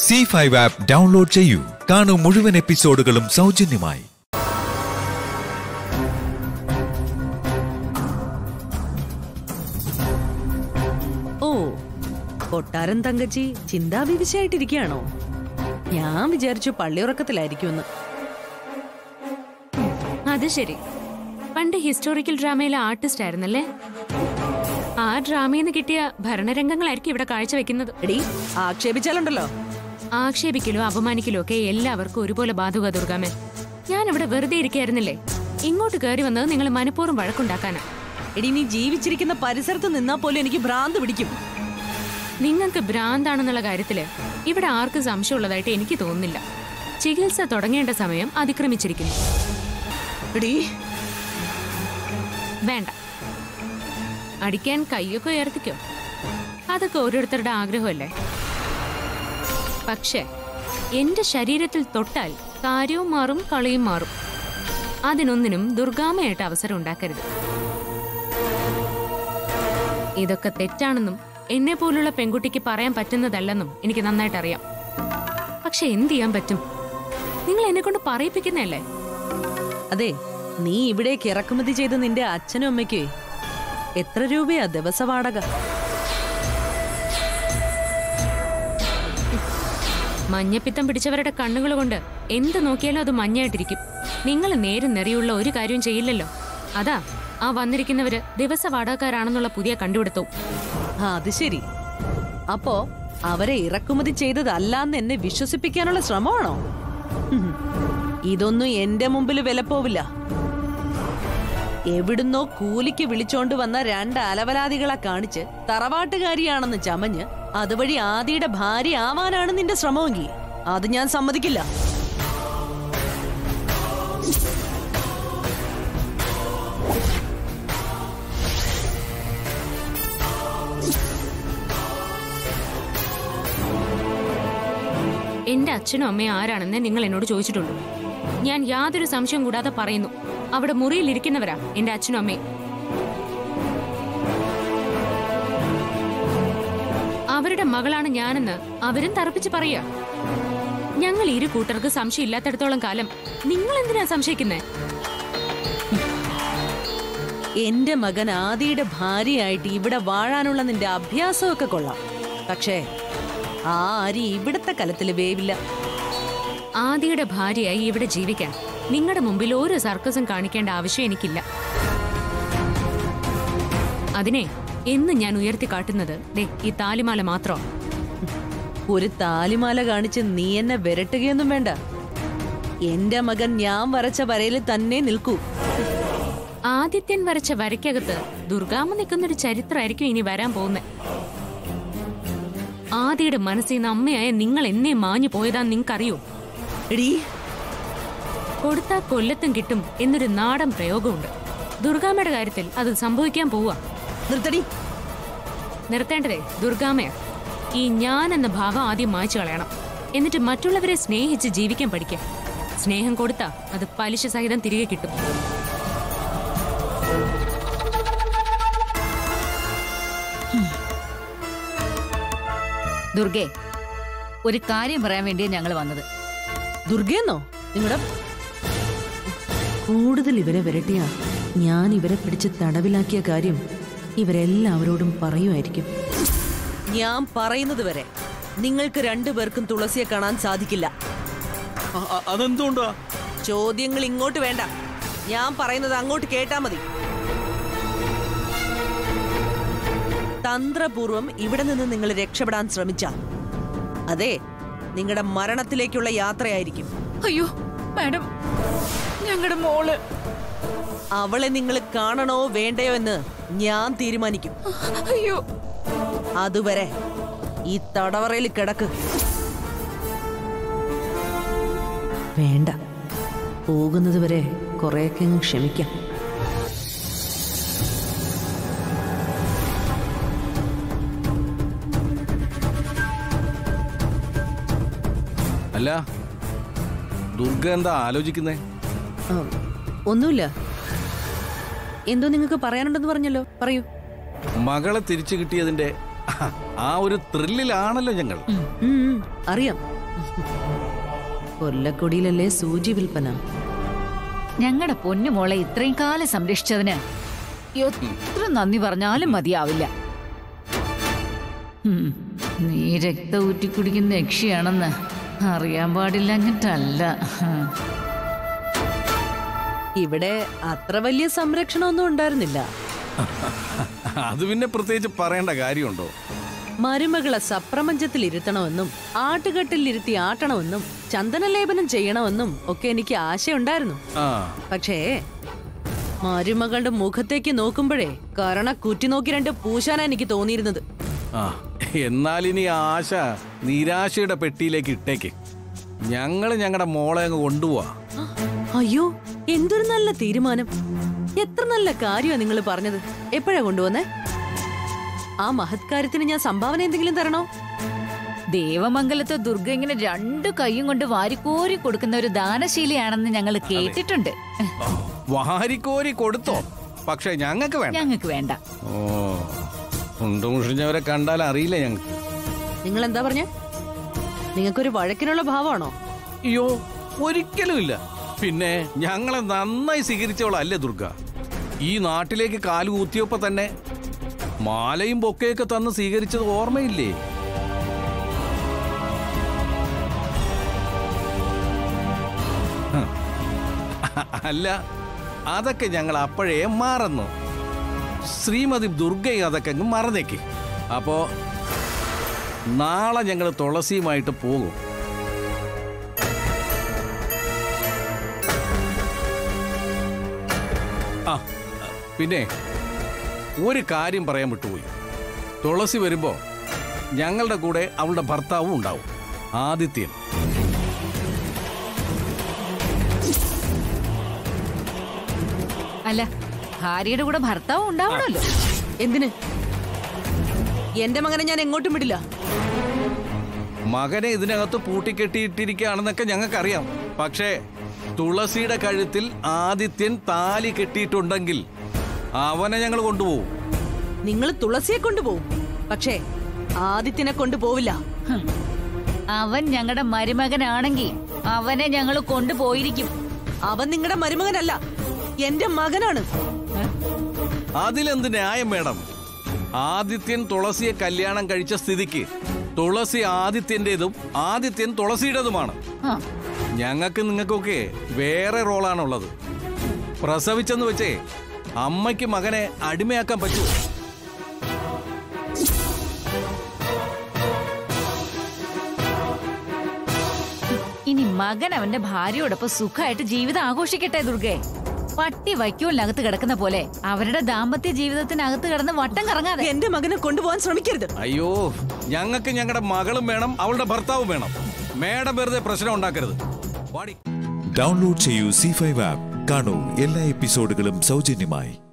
C five app download ചെയ്യൂ കാണൂ മുഴുവൻ എപ്പിസോഡുകളും സൗജന്യമായി ഓ കൊട്ടാരൻ തങ്കച്ചി ചിന്താവിവിശയായിട്ടിരിക്കുകയാണോ ഞാൻ വിചാരിച്ചു പള്ളിയുറക്കത്തിലായിരിക്കുമെന്ന് അത് ശരി പണ്ട് ഹിസ്റ്റോറിക്കൽ ഡ്രാമയിലെ ആർട്ടിസ്റ്റ് ആയിരുന്നല്ലേ ആ ഡ്രാമയിൽ നിന്ന് കിട്ടിയ ഭരണരംഗങ്ങളായിരിക്കും ഇവിടെ കാഴ്ചവെക്കുന്നത് എടി ആക്ഷേപിച്ചാലുണ്ടല്ലോ ആക്ഷേപിക്കലോ അപമാനിക്കലോ ഒക്കെ എല്ലാവർക്കും ഒരുപോലെ ബാധുക ദുർഗാമേ ഞാൻ ഇവിടെ വെറുതെ ഇരിക്കായിരുന്നില്ലേ ഇങ്ങോട്ട് കയറി വന്നത് നിങ്ങൾ മനഃപൂർവ്വം വഴക്കുണ്ടാക്കാനാ എടി നീ ജീവിച്ചിരിക്കുന്ന പരിസരത്ത് നിന്നാ പോലും എനിക്ക് ഭ്രാന്ത് പിടിക്കും നിങ്ങൾക്ക് ഭ്രാന്താണെന്നുള്ള കാര്യത്തില് ഇവിടെ ആർക്കും സംശയമുള്ളതായിട്ട് എനിക്ക് തോന്നുന്നില്ല ചികിത്സ തുടങ്ങേണ്ട സമയം അതിക്രമിച്ചിരിക്കുന്നു എടി വേണ്ട അടിക്കാൻ കൈയൊക്കെ ഉയർത്തിക്കോ അതൊക്കെ ഓരോരുത്തരുടെ ആഗ്രഹമല്ലേ പക്ഷേ എന്റെ ശരീരത്തിൽ തൊട്ടാൽ കാര്യവും മാറും കളിയും മാറും അതിനൊന്നിനും ദുർഗാമയായിട്ട് അവസരം ഉണ്ടാക്കരുത് ഇതൊക്കെ തെറ്റാണെന്നും എന്നെ പോലുള്ള പെൺകുട്ടിക്ക് പറയാൻ പറ്റുന്നതല്ലെന്നും എനിക്ക് നന്നായിട്ട് അറിയാം പക്ഷെ എന്ത് ചെയ്യാൻ പറ്റും നിങ്ങൾ എന്നെ കൊണ്ട് പറയിപ്പിക്കുന്നതല്ലേ അതെ നീ ഇവിടേക്ക് ഇറക്കുമതി ചെയ്ത നിന്റെ അച്ഛനും അമ്മയ്ക്ക് എത്ര രൂപയാ ദിവസ വാടക മഞ്ഞപ്പിത്തം പിടിച്ചവരുടെ കണ്ണുകൾ കൊണ്ട് എന്ത് നോക്കിയാലും അത് മഞ്ഞായിട്ടിരിക്കും നിങ്ങൾ നേരും നെറിയുള്ള ഒരു കാര്യവും ചെയ്യില്ലല്ലോ അതാ ആ വന്നിരിക്കുന്നവര് ദിവസ വാടകക്കാരാണെന്നുള്ള പുതിയ കണ്ടുപിടുത്തവും ആ അത് ശരി അപ്പോ അവരെ ഇറക്കുമതി ചെയ്തതല്ലാന്ന് എന്നെ വിശ്വസിപ്പിക്കാനുള്ള ശ്രമമാണോ ഹും. ഇതൊന്നും എന്റെ മുമ്പിൽ വിലപ്പോവില്ല എവിടുന്നോ കൂലിക്ക് വിളിച്ചോണ്ട് വന്ന രണ്ട് അലവലാദികളെ കാണിച്ച് തറവാട്ടുകാരിയാണെന്ന് ചമഞ്ഞ് അതുവഴി ആദിയുടെ ഭാര്യ ആവാനാണ് നിന്റെ ശ്രമമെങ്കിൽ അത് ഞാൻ സമ്മതിക്കില്ല എന്റെ അച്ഛനും അമ്മയും ആരാണെന്ന് നിങ്ങൾ എന്നോട് ചോദിച്ചിട്ടുണ്ട് ഞാൻ യാതൊരു സംശയം കൂടാതെ പറയുന്നു അവിടെ മുറിയിലിരിക്കുന്നവരാ എന്റെ അച്ഛനും അമ്മയും അവരുടെ മകളാണ് ഞാനെന്ന് അവരും തറപ്പിച്ച് പറയാ ഞങ്ങൾ ഇരു കൂട്ടർക്ക് സംശയം ഇല്ലാത്തടത്തോളം കാലം നിങ്ങൾ എന്തിനാ സംശയിക്കുന്നേ എന്റെ മകൻ ആദിയുടെ ഭാര്യയായിട്ട് ഇവിടെ വാഴാനുള്ള നിന്റെ അഭ്യാസമൊക്കെ കൊള്ളാം പക്ഷേ ആ അരി ഇവിടത്തെ കലത്തില് വേവില്ല ആദിയുടെ ഭാര്യയായി ഇവിടെ ജീവിക്കാൻ നിങ്ങളുടെ മുമ്പിൽ ഒരു സർക്കസും കാണിക്കേണ്ട ആവശ്യം എനിക്കില്ല അതിനെ എന്ന് ഞാൻ ഉയർത്തി കാട്ടുന്നത് ദേ ഈ താലിമാല മാത്രം ഒരു താലിമാല കാണിച്ച് നീ എന്നെ വിരട്ടുകയൊന്നും വേണ്ട എന്റെ മകൻ ഞാൻ വരച്ച വരയിൽ തന്നെ നിൽക്കൂ ആദിത്യൻ വരച്ച വരയ്ക്കകത്ത് ദുർഗാമ്മ നിൽക്കുന്നൊരു ചരിത്രമായിരിക്കും ഇനി വരാൻ പോകുന്നത് ആദിയുടെ മനസ്സിൽ നിന്ന് അമ്മയായ നിങ്ങൾ എന്നെ മാഞ്ഞു പോയതാന്ന് നിങ്ങൾക്കറിയോ എടീ കൊടുത്താ കൊല്ലത്തും കിട്ടും എന്നൊരു നാടൻ പ്രയോഗമുണ്ട് ദുർഗാമ്മയുടെ കാര്യത്തിൽ അത് സംഭവിക്കാൻ പോവാ നിർത്തടി നിർത്തേണ്ടതേ ദുർഗാമയാ ഈ ഞാൻ എന്ന ഭാവം ആദ്യം മായ്ച്ചു കളയണം എന്നിട്ട് മറ്റുള്ളവരെ സ്നേഹിച്ച് ജീവിക്കാൻ പഠിക്കാം സ്നേഹം കൊടുത്താ അത് പലിശ സഹിതം തിരികെ കിട്ടും ദുർഗെ ഒരു കാര്യം പറയാൻ വേണ്ടിയാ ഞങ്ങൾ വന്നത് ദുർഗയെന്നോ നിങ്ങളുടെ കൂടുതൽ ഇവരെ വിരട്ടിയാ ഞാൻ ഇവരെ പിടിച്ച് തടവിലാക്കിയ കാര്യം ഇവരെല്ലാവരോടും പറയുമായിരിക്കും ഞാൻ പറയുന്നത് വരെ നിങ്ങൾക്ക് രണ്ടുപേർക്കും തുളസിയെ കാണാൻ സാധിക്കില്ല അ- അ- അതെന്തുകൊണ്ടാ ചോദ്യങ്ങൾ ഇങ്ങോട്ട് വേണ്ട ഞാൻ പറയുന്നത് അങ്ങോട്ട് കേട്ടാ മതി തന്ത്രപൂർവം ഇവിടെ നിന്ന് നിങ്ങൾ രക്ഷപ്പെടാൻ ശ്രമിച്ച അതെ നിങ്ങളുടെ മരണത്തിലേക്കുള്ള യാത്രയായിരിക്കും അയ്യോ മാഡം ഞങ്ങളുടെ മോള് അവളെ നിങ്ങൾ കാണണോ വേണ്ടയോ എന്ന് ഞാൻ തീരുമാനിക്കും അയ്യോ അതുവരെ ഈ തടവറയിൽ കിടക്ക് വേണ്ട പോകുന്നത് വരെ കുറെയൊക്കെ അങ്ങ് ക്ഷമിക്കാം അല്ല ദുർഗ എന്താ ആലോചിക്കുന്നേ ആ, ഒന്നുമില്ല എന്തോ നിങ്ങൾക്ക് പറയാനുണ്ടെന്ന് പറഞ്ഞല്ലോ പറയൂ മകളെ തിരിച്ചു കിട്ടിയതിന്റെ ആ ഒരു ത്രില്ലിലാണല്ലോ ഞങ്ങൾ ഉം, ഉം. അറിയാം കൊല്ലക്കൊടിയിലല്ലേ സൂചി വിൽപ്പന ഞങ്ങളുടെ പൊന്നുമോളെ ഇത്രയും കാലം സംരക്ഷിച്ചതിന് എത്ര നന്ദി പറഞ്ഞാലും മതിയാവില്ല ഉം, നീ രക്തം ഊറ്റി കുടിക്കുന്ന യക്ഷിയാണെന്ന് അറിയാൻ പാടില്ലഞ്ഞിട്ടല്ല ഹും. ഇവിടെ അത്ര വലിയ സംരക്ഷണമൊന്നും ഉണ്ടായിരുന്നില്ല അത് പിന്നെ പ്രത്യേകിച്ച് പറയേണ്ട കാര്യമുണ്ടോ മരുമകളെ സപ്രപഞ്ചത്തിൽ ഇരുത്തണമെന്നും ആട്ടുകെട്ടിൽ ഇരുത്തി ആട്ടണമെന്നും ചന്ദനലേപനം ചെയ്യണമെന്നും ഒക്കെ എനിക്ക് ആശയുണ്ടായിരുന്നു ആ പക്ഷേ മരുമകളുടെ മുഖത്തേക്ക് നോക്കുമ്പോഴേ കരണ കുറ്റി നോക്കി രണ്ട് പൂശാനാ എനിക്ക് തോന്നിയിരുന്നത് ആ എന്നാൽ ഇനി ആശ നിരാശയുടെ പെട്ടിയിലേക്ക് ഇട്ടേക്ക് ഞങ്ങള് ഞങ്ങളുടെ മോളെ അങ്ങ് കൊണ്ടുപോവാ അയ്യോ എന്തൊരു നല്ല തീരുമാനം എത്ര നല്ല കാര്യമാ നിങ്ങൾ പറഞ്ഞത് എപ്പോഴാ കൊണ്ടുവന്നേ ആ മഹത്കാര്യത്തിന് ഞാൻ സംഭാവന എന്തെങ്കിലും തരണോ ദേവമംഗലത്തെ ദുർഗ ഇങ്ങനെ രണ്ടു കൈയും കൊണ്ട് വാരിക്കോരി കൊടുക്കുന്ന ഒരു ദാനശീലിയാണെന്ന് ഞങ്ങൾ കേട്ടിട്ടുണ്ട് വാരിക്കോരി കൊടുത്തോ പക്ഷെ ഞങ്ങൾക്ക് വേണ്ട ഞങ്ങൾക്ക് വേണ്ട ഓ ഉണ്ടുമുഷിഞ്ഞവരെ കണ്ടാൽ അറിയില്ല ഞങ്ങൾക്ക് നിങ്ങൾ എന്താ പറഞ്ഞ നിങ്ങൾക്കൊരു വഴക്കിനുള്ള ഭാവമാണോ അയ്യോ ഒരിക്കലും ഇല്ല പിന്നെ ഞങ്ങളെ നന്നായി സ്വീകരിച്ചവളല്ലേ ദുർഗ ഈ നാട്ടിലേക്ക് കാല് കൂത്തിയപ്പോ തന്നെ മാലയും ബൊക്കയൊക്കെ തന്ന് സ്വീകരിച്ചത് ഓർമ്മയില്ലേ ഹ. അല്ല അതൊക്കെ ഞങ്ങൾ അപ്പോഴേ മറന്നു ശ്രീമതി ദുർഗയും അതൊക്കെ അങ്ങ് മറന്നേക്ക് അപ്പോ നാളെ ഞങ്ങൾ തുളസിയുമായിട്ട് പോകും ആ പിന്നെ ഒരു കാര്യം പറയാൻ വിട്ടുപോയി തുളസി വരുമ്പോ ഞങ്ങളുടെ കൂടെ അവളുടെ ഭർത്താവും ഉണ്ടാവും ആദിത്യൻ അല്ല ഭാര്യയുടെ കൂടെ ഭർത്താവും ഉണ്ടാവണമല്ലോ എന്തിന് എന്റെ മകനെ ഞാൻ എങ്ങോട്ടും വിടില്ല മകനെ ഇതിനകത്ത് പൂട്ടിക്കെട്ടിയിട്ടിരിക്കുകയാണെന്നൊക്കെ ഞങ്ങൾക്കറിയാം പക്ഷേ തുളസിയുടെ കഴുത്തിൽ ആദിത്യൻ താലി കെട്ടിയിട്ടുണ്ടെങ്കിൽ അവനെ ഞങ്ങൾ കൊണ്ടുപോകും നിങ്ങൾ തുളസിയെ കൊണ്ടുപോകും പക്ഷേ ആദിത്യനെ കൊണ്ടുപോവില്ല ഹും. അവൻ ഞങ്ങളുടെ മരുമകനാണെങ്കിൽ അവനെ ഞങ്ങൾ കൊണ്ടുപോയിരിക്കും അവൻ നിങ്ങളുടെ മരുമകനല്ല എന്റെ മകനാണ് അതിലെന്ത് ന്യായം വേണം ആദിത്യൻ തുളസിയെ കല്യാണം കഴിച്ച സ്ഥിതിക്ക് തുളസി ആദിത്യന്റേതും ആദിത്യൻ തുളസിയുടേതുമാണ് ആ, ഞങ്ങൾക്ക് നിങ്ങൾക്കൊക്കെ വേറെ റോളാണുള്ളത് പ്രസവിച്ചെന്ന് വെച്ചേ അമ്മയ്ക്ക് മകനെ അടിമയാക്കാൻ പറ്റുമോ ഇനി മകൻ അവന്റെ ഭാര്യയോടൊപ്പം സുഖമായിട്ട് ജീവിതം ആഘോഷിക്കട്ടെ ദുർഗെ പട്ടി വൈക്കോലിനകത്ത് കിടക്കുന്ന പോലെ അവരുടെ ദാമ്പത്യ ജീവിതത്തിനകത്ത് കിടന്ന് വട്ടം കറങ്ങാതെ എന്റെ മകനെ കൊണ്ടുപോകാൻ ശ്രമിക്കരുത് അയ്യോ ഞങ്ങൾക്ക് ഞങ്ങളുടെ മകളും വേണം അവളുടെ ഭർത്താവും വേണം മേഡം വെറുതെ പ്രശ്നം ഉണ്ടാക്കരുത് വാടി ഡൗൺലോഡ് ചെയ്യൂ സി ഫൈവ് ആപ്പ് കാണൂ എല്ലാ എപ്പിസോഡുകളും സൗജന്യമായി